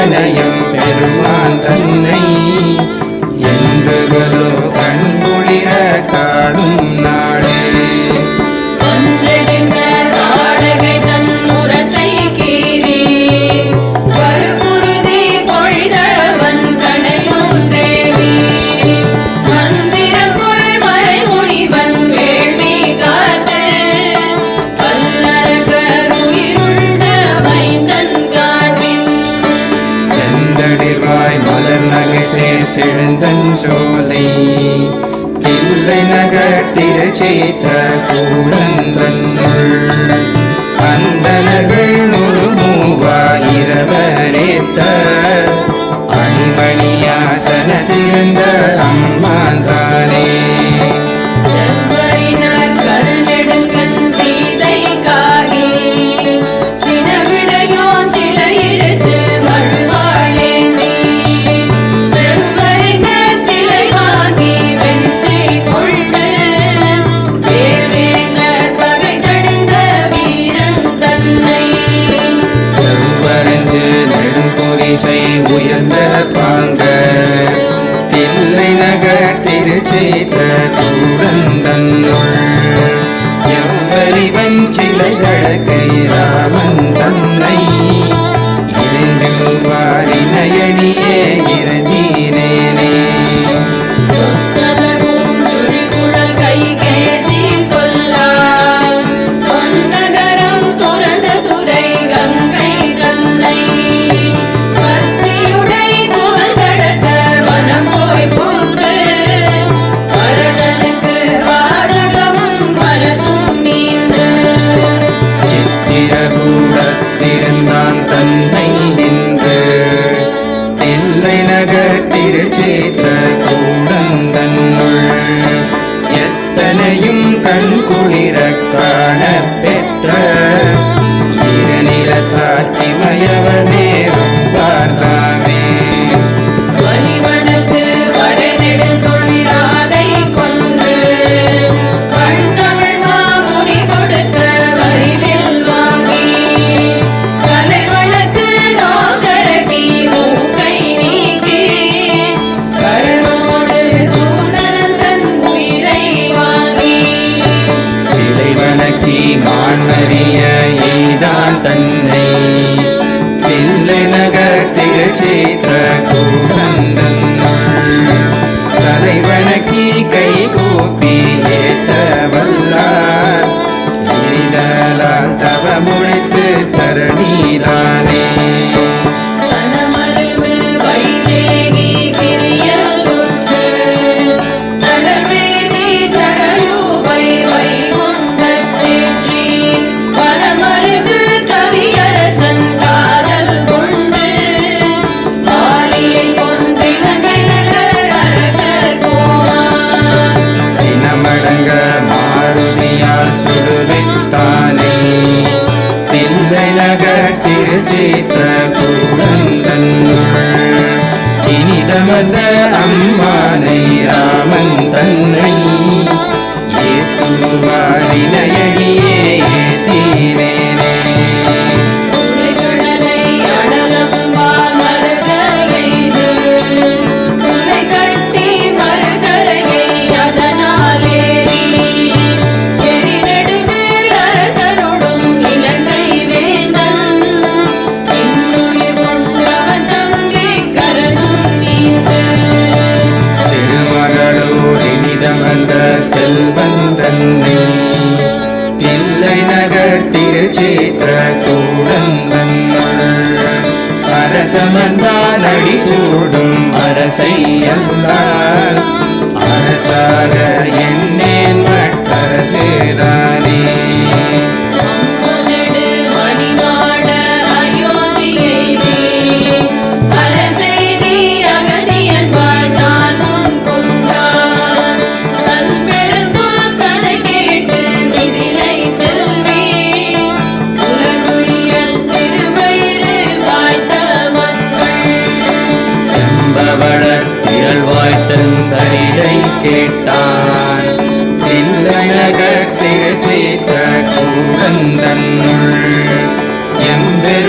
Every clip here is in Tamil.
எத்தனையும் பெருமான் தன்னை என்றுகளோ கண்குளிர காணும் நாளே வந்தெடுங்க தாடகை தன் முரத்தை கீறி வருகுருதி பொழிதழவன் கணையொன்றேவி மந்திரக்குள் மறைமுனிவன் வேள்வி காத்து பல்லரக்கர் உயிருண்ட மைந்தன் காண்பின் செந்தடிவாய் மலர் நகை சேர் செழுந்தன் சோலை தில்லை நகர் திருச்சேத்த கூடந்தன்னுள் அந்தனர்கள் ஒரு மூவாயிரவரேத்த அணிமணியாசன திருந்த அம்மான் தானே செவ்வரினார் கருநெடுங்கண் சீதைக்காகி சினவிடையோன் சிலையிடுத்து மழுவாளேந்தி வெவ்வரிஞர் சிலை வாங்கி வெற்றி கொண்டு வேவேங்கர் பகை தணிந்த வீரன் தன்னை செவ்வரஞ்சு நெடும்பொரிசை உயர்ந்த பாங்க தில்லை நகர் திருச்சேத்த கூடந்தன்னுள் எவ்வறிவன் சிலைகளுக்கு ராமன் தன்னை இறைந்து வாரினையணியே இறந்தீனேனே சொற்கலரும் சுழிகுழல் கைகேசி சொல்லார். பொன்னகரம் துறந்த துறை கங்கை தன்னை. பக்தியுடை புகழ் கடக்க மனம் போய் புக்கு. வரதனுக்கு வாதகமும் வரசும் நீந்து சித்திரகூடத்திருந்தான் தன்னை என்று தில்லை நகர் திருச்சேத்த கூடந்தன்னுள் எத்தனையும் கண் குளிர காண பெற்ற இருநிறத்தாட்சிமயவனே பார்த்தாமே வலிவனுக்கு வரநெடுந்தொழிலாதை கொன்று கண்ணமிழ் மாமுனி கொடுத்த வரிவில் வாங்கி கலைவனுக்கு நோகரடி மூக்கை நீக்கி கருணோடு தூணந்தன் உயிரை வாங்கி சிலை வணக்கி மான்மறிய எய்தான் தன்னை தில்லை நகர் திருச்சேத்த கூடந்தன்னுள் தலை வணக்கி கை கூப்பி ஏத்த வல்லார் எய்தலால் தவ முழித்து தரணீரானே தனமருவு வைதேகி கிரியலுற்று தளர்வேதி சடையூவை வைகுண்டத்தேற்றி வனமருவு கவியரசன் காதல் கொண்டு வாலியை கொன்றிலங்கை நகர் அரசர் கோமான் சினமடங்க மாருதியால் சுடுவித்தானே தில்லை நகர் திருச்சேத்த கூடந்தன்னுள் இனிதமல்ல அம்மானை ராமன் தன்னை ஏத்துவாரினையே ஏத்தீரேனே துணைகடலை அடலம்பால் மருகரைந்து துணை கட்டி மருகரையை அதனாலேறி எரி நடுவில் அரசனோடும் இலங்கை வேந்தன் இன்னுயிர் கொண்டவன் தங்கை கரசும் நீந்து திருமகளூர் இனிதமல்ல செல்வந்தன்னை தில்லை நகர் திருச்சேத்த கூடந்தன்னுள் அரசமன்தான் அடி சூடும் அரசையல்லால் அரசாக என்னேன் மற்றரசுதானே அம்புநெடு மணிமாட அயோத்தியெய்தி, அரசெய்தி அகதியன் வாழ்ந்தான் உன் கொண்டான். தன் பெருந்தோள் கதை கேட்டு மிதிலை செல்வி, உலகுயியல் திருவயிறு வாய்த்த மக்கள் செம்பவள திரள்வாய்த்தன் சரிதை கேட்டான்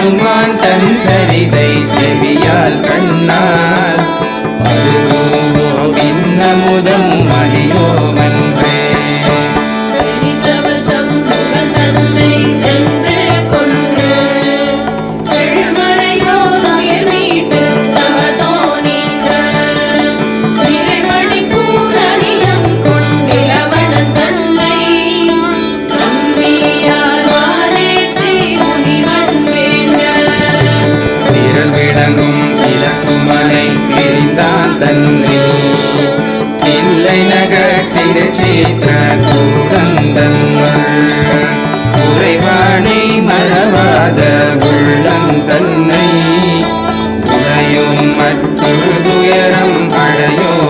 பெருமான் தன் சரிதை செவியால் கண்ணால் பருகுவோம் இன்னமுதம் மணியோமன்றே சிரித்தவள் சண்முகன் தன்னை சென்று கொன்று செழுமறையோர் உயிர் மீட்டு தமதோ நீங்க நிறைமணி பூரணியம் கொண்டிலவனன் தன்னை நம்பியார் வானேற்றி முனிவன் வேண்ட விரல் விளங்கும் இலக்குமனை பிரிந்தான் தன்னை இல்லை நகர் திருச்சேத்திர கூடந்தன்னுள் உறைவாணி மறவாத உள்ளந்தன்னை உடையும் மற்றொரு துயரம் அடையோ